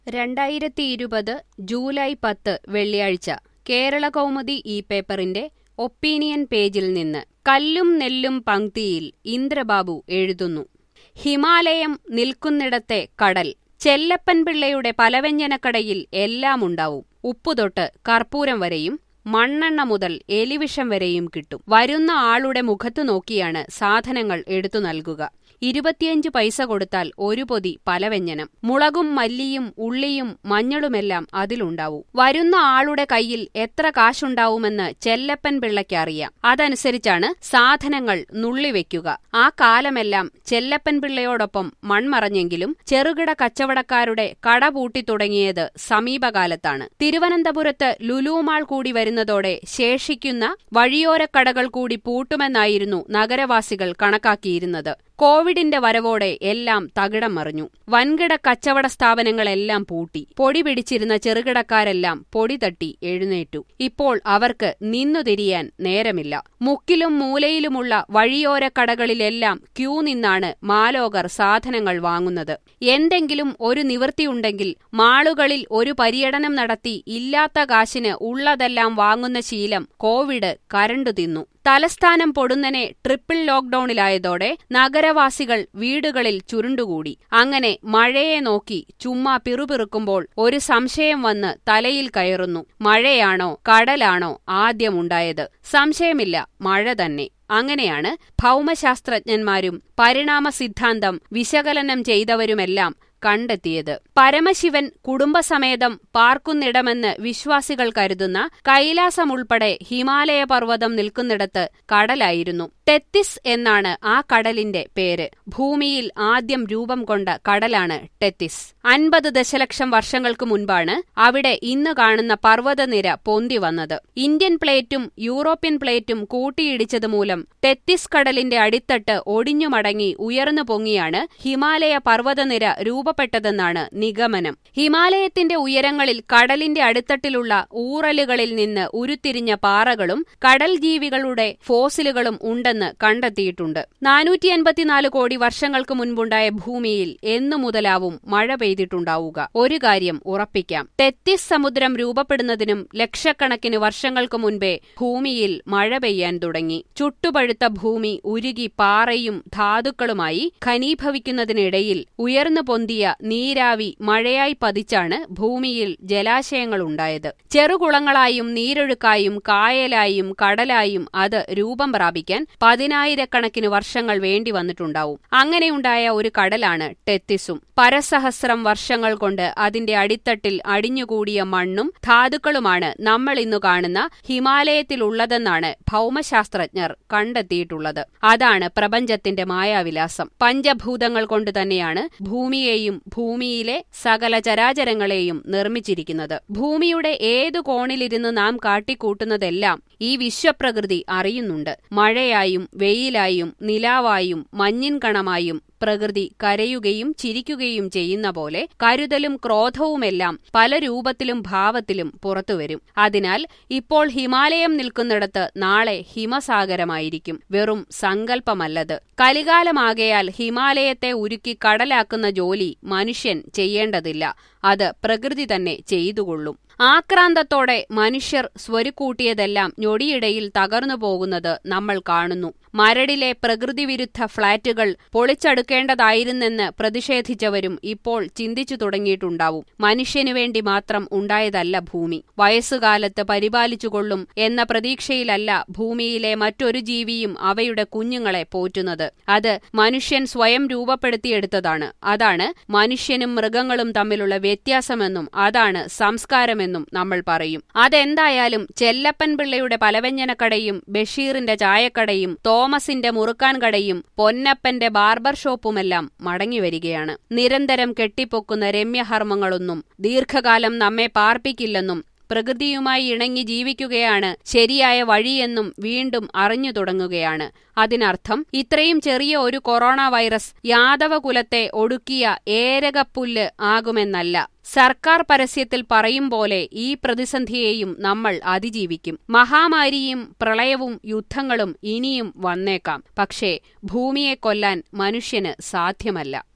രണ്ടായിരത്തി ഇരുപത് ജൂലൈ പത്ത് വെള്ളിയാഴ്ച കേരള കൗമുദി ഈ പേപ്പറിന്റെ ഒപ്പീനിയൻ പേജിൽ നിന്ന് കല്ലും നെല്ലും പങ്ക്തിയിൽ ഇന്ദ്രബാബു എഴുതുന്നു ഹിമാലയം നിൽക്കുന്നിടത്തെ കടൽ ചെല്ലപ്പൻ പിള്ളയുടെ പലവ്യഞ്ജനക്കടയിൽ എല്ലാമുണ്ടാവും ഉപ്പുതൊട്ട് കർപ്പൂരം വരെയും മണ്ണെണ്ണ മുതൽ എലിവിഷം വരെയും കിട്ടും വരുന്ന ആളുടെ മുഖത്തു നോക്കിയാണ് സാധനങ്ങൾ എടുത്തു നൽകുക ഇരുപത്തിയഞ്ച് പൈസ കൊടുത്താൽ ഒരു പൊതി പലവ്യഞ്ജനം മുളകും മല്ലിയും ഉള്ളിയും മഞ്ഞളുമെല്ലാം അതിലുണ്ടാവും വരുന്ന ആളുടെ കയ്യിൽ എത്ര കാശുണ്ടാവുമെന്ന് ചെല്ലപ്പൻ പിള്ളയ്ക്കറിയാം അതനുസരിച്ചാണ് സാധനങ്ങൾ നുള്ളിവെക്കുക ആ കാലമെല്ലാം ചെല്ലപ്പൻ പിള്ളയോടൊപ്പം മൺമറഞ്ഞെങ്കിലും ചെറുകിട കച്ചവടക്കാരുടെ കട പൂട്ടി തുടങ്ങിയത് സമീപകാലത്താണ് തിരുവനന്തപുരത്ത് ലുലുമാൾ കൂടി വരുന്നതോടെ ശേഷിക്കുന്ന വഴിയോരക്കടകൾ കൂടി പൂട്ടുമെന്നായിരുന്നു നഗരവാസികൾ കണക്കാക്കിയിരുന്നത് കോവിഡിന്റെ വരവോടെ എല്ലാം തകിടം മറിഞ്ഞു വൻകിട കച്ചവട സ്ഥാപനങ്ങളെല്ലാം പൂട്ടി പൊടി പിടിച്ചിരുന്ന ചെറുകിടക്കാരെല്ലാം പൊടി തട്ടി എഴുന്നേറ്റു ഇപ്പോൾ അവർക്ക് നിന്നു തിരിയാൻ നേരമില്ല മുക്കിലും മൂലയിലുമുള്ള വഴിയോര കടകളിലെല്ലാം ക്യൂ നിന്നാണ് മാലോകർ സാധനങ്ങൾ വാങ്ങുന്നത് എന്തെങ്കിലും ഒരു നിവൃത്തിയുണ്ടെങ്കിൽ മാളുകളിൽ ഒരു പര്യടനം നടത്തി ഇല്ലാത്ത കാശിന് ഉള്ളതെല്ലാം വാങ്ങുന്ന ശീലം കോവിഡ് കരണ്ടു തിന്നു തലസ്ഥാനം പൊടുന്നനെ ട്രിപ്പിൾ ലോക്ഡൌണിലായതോടെ നഗരവാസികൾ വീടുകളിൽ ചുരുണ്ടുകൂടി അങ്ങനെ മഴയെ നോക്കി ചുമ്മാ പിറുപിറുക്കുമ്പോൾ ഒരു സംശയം വന്ന് തലയിൽ കയറുന്നു മഴയാണോ കടലാണോ ആദ്യമുണ്ടായത് സംശയമില്ല മഴ തന്നെ അങ്ങനെയാണ് ഭൗമശാസ്ത്രജ്ഞന്മാരും പരിണാമ സിദ്ധാന്തം വിശകലനം ചെയ്തവരുമെല്ലാം കണ്ടെത്തിയത് പരമശിവൻ കുടുംബസമേതം പാർക്കുന്നിടമെന്ന് വിശ്വാസികൾ കരുതുന്ന കൈലാസമുൾപ്പെടെ ഹിമാലയ പർവ്വതം നിൽക്കുന്നിടത്ത് കടലായിരുന്നു ടെത്തിസ് എന്നാണ് ആ കടലിന്റെ പേര് ഭൂമിയിൽ ആദ്യം രൂപം കൊണ്ട കടലാണ് ടെത്തിസ് അൻപത് ദശലക്ഷം വർഷങ്ങൾക്ക് മുൻപാണ് അവിടെ ഇന്ന് കാണുന്ന പർവ്വതനിര പൊന്തി വന്നത് ഇന്ത്യൻ പ്ലേറ്റും യൂറോപ്യൻ പ്ലേറ്റും കൂട്ടിയിടിച്ചത് മൂലം ടെത്തിസ് കടലിന്റെ അടിത്തട്ട് ഒടിഞ്ഞുമടങ്ങി ഉയർന്നു പൊങ്ങിയാണ് ഹിമാലയ പർവ്വതനിര രൂപപ്പെട്ടതെന്നാണ് നിഗമനം ഹിമാലയത്തിന്റെ ഉയരങ്ങളിൽ കടലിന്റെ അടിത്തട്ടിലുള്ള ഊറലുകളിൽ നിന്ന് ഉരുത്തിരിഞ്ഞ പാറകളും കടൽ ജീവികളുടെ ഫോസിലുകളും ഉണ്ടെന്ന് കണ്ടെത്തിയിട്ടുണ്ട് നാനൂറ്റി എൺപത്തിനാല് കോടി വർഷങ്ങൾക്ക് മുൻപുണ്ടായ ഭൂമിയിൽ എന്നു മുതലാവും മഴ പെയ്തിട്ടുണ്ടാവുക ഒരു കാര്യം ഉറപ്പിക്കാം തെത്തിസ് സമുദ്രം രൂപപ്പെടുന്നതിനും ലക്ഷക്കണക്കിന് വർഷങ്ങൾക്ക് മുൻപേ ഭൂമിയിൽ മഴ പെയ്യാൻ തുടങ്ങി ചുട്ടുപഴുത്ത ഭൂമി ഉരുകി പാറയും ധാതുക്കളുമായി ഘനീഭവിക്കുന്നതിനിടയിൽ ഉയർന്നു പൊന്തിയ നീരാവി മഴയായി പതിച്ചാണ് ഭൂമിയിൽ ജലാശയങ്ങളുണ്ടായത് ചെറുകുളങ്ങളായും നീരൊഴുക്കായും കായലായും കടലായും അത് രൂപം പ്രാപിക്കാൻ പതിനായിരക്കണക്കിന് വർഷങ്ങൾ വേണ്ടി വന്നിട്ടുണ്ടാവും അങ്ങനെയുണ്ടായ ഒരു കടലാണ് ടെത്തിസും പരസഹസ്രം വർഷങ്ങൾ കൊണ്ട് അതിന്റെ അടിത്തട്ടിൽ അടിഞ്ഞുകൂടിയ മണ്ണും ധാതുക്കളുമാണ് നമ്മൾ ഇന്നു കാണുന്ന ഹിമാലയത്തിലുള്ളതെന്നാണ് ഭൗമശാസ്ത്രജ്ഞർ കണ്ടെത്തിയിട്ടുള്ളത് അതാണ് പ്രപഞ്ചത്തിന്റെ മായാവിലാസം പഞ്ചഭൂതങ്ങൾ കൊണ്ട് തന്നെയാണ് ഭൂമിയെയും ഭൂമിയിലെ സകല ചരാചരങ്ങളെയും നിർമ്മിച്ചിരിക്കുന്നത് ഭൂമിയുടെ ഏതു കോണിലിരുന്ന് നാം കാട്ടിക്കൂട്ടുന്നതെല്ലാം ഈ വിശ്വപ്രകൃതി അറിയുന്നുണ്ട് മഴയായും വെയിലായും നിലാവായും മഞ്ഞിൻ കണമായും പ്രകൃതി കരയുകയും ചിരിക്കുകയും ചെയ്യുന്ന പോലെ കരുതലും ക്രോധവുമെല്ലാം പല രൂപത്തിലും ഭാവത്തിലും പുറത്തുവരും അതിനാൽ ഇപ്പോൾ ഹിമാലയം നിൽക്കുന്നിടത്ത് നാളെ ഹിമസാഗരമായിരിക്കും വെറും സങ്കല്പമല്ലത് കലികാലമാകയാൽ ഹിമാലയത്തെ ഉരുക്കി കടലാക്കുന്ന ജോലി മനുഷ്യൻ ചെയ്യേണ്ടതില്ല അത് പ്രകൃതി തന്നെ ചെയ്തുകൊള്ളും ആക്രാന്തത്തോടെ മനുഷ്യർ സ്വരുക്കൂട്ടിയതെല്ലാം ഞൊടിയിടയിൽ തകർന്നു പോകുന്നത് നമ്മൾ കാണുന്നു മരടിലെ പ്രകൃതിവിരുദ്ധ ഫ്ളാറ്റുകൾ പൊളിച്ചടുക്കേണ്ടതായിരുന്നെന്ന് പ്രതിഷേധിച്ചവരും ഇപ്പോൾ ചിന്തിച്ചു തുടങ്ങിയിട്ടുണ്ടാവും മനുഷ്യനു വേണ്ടി മാത്രം ഉണ്ടായതല്ല ഭൂമി വയസ്സുകാലത്ത് പരിപാലിച്ചുകൊള്ളും എന്ന പ്രതീക്ഷയിലല്ല ഭൂമിയിലെ മറ്റൊരു ജീവിയും അവയുടെ കുഞ്ഞുങ്ങളെ പോറ്റുന്നത് അത് മനുഷ്യൻ സ്വയം രൂപപ്പെടുത്തിയെടുത്തതാണ് അതാണ് മനുഷ്യനും മൃഗങ്ങളും തമ്മിലുള്ള വ്യത്യാസമെന്നും അതാണ് സംസ്കാരമെന്നും നമ്മൾ പറയും അതെന്തായാലും ചെല്ലപ്പൻ പിള്ളയുടെ പലവ്യഞ്ജനക്കടയും ബഷീറിന്റെ ചായക്കടയും തോമസിന്റെ മുറുക്കാൻ കടയും പൊന്നപ്പന്റെ ബാർബർ ഷോപ്പുമെല്ലാം മടങ്ങിവരികയാണ് നിരന്തരം കെട്ടിപ്പൊക്കുന്ന രമ്യഹർമ്മങ്ങളൊന്നും ദീർഘകാലം നമ്മെ പാർപ്പിക്കില്ലെന്നും പ്രകൃതിയുമായി ഇണങ്ങി ജീവിക്കുകയാണ് ശരിയായ വഴിയെന്നും വീണ്ടും അറിഞ്ഞു തുടങ്ങുകയാണ് അതിനർത്ഥം ഇത്രയും ചെറിയ ഒരു കൊറോണ വൈറസ് യാദവകുലത്തെ ഒടുക്കിയ ഏരകപ്പുല്ല് ആകുമെന്നല്ല സർക്കാർ പരസ്യത്തിൽ പറയും പോലെ ഈ പ്രതിസന്ധിയെയും നമ്മൾ അതിജീവിക്കും മഹാമാരിയും പ്രളയവും യുദ്ധങ്ങളും ഇനിയും വന്നേക്കാം പക്ഷേ ഭൂമിയെ കൊല്ലാൻ മനുഷ്യന് സാധ്യമല്ല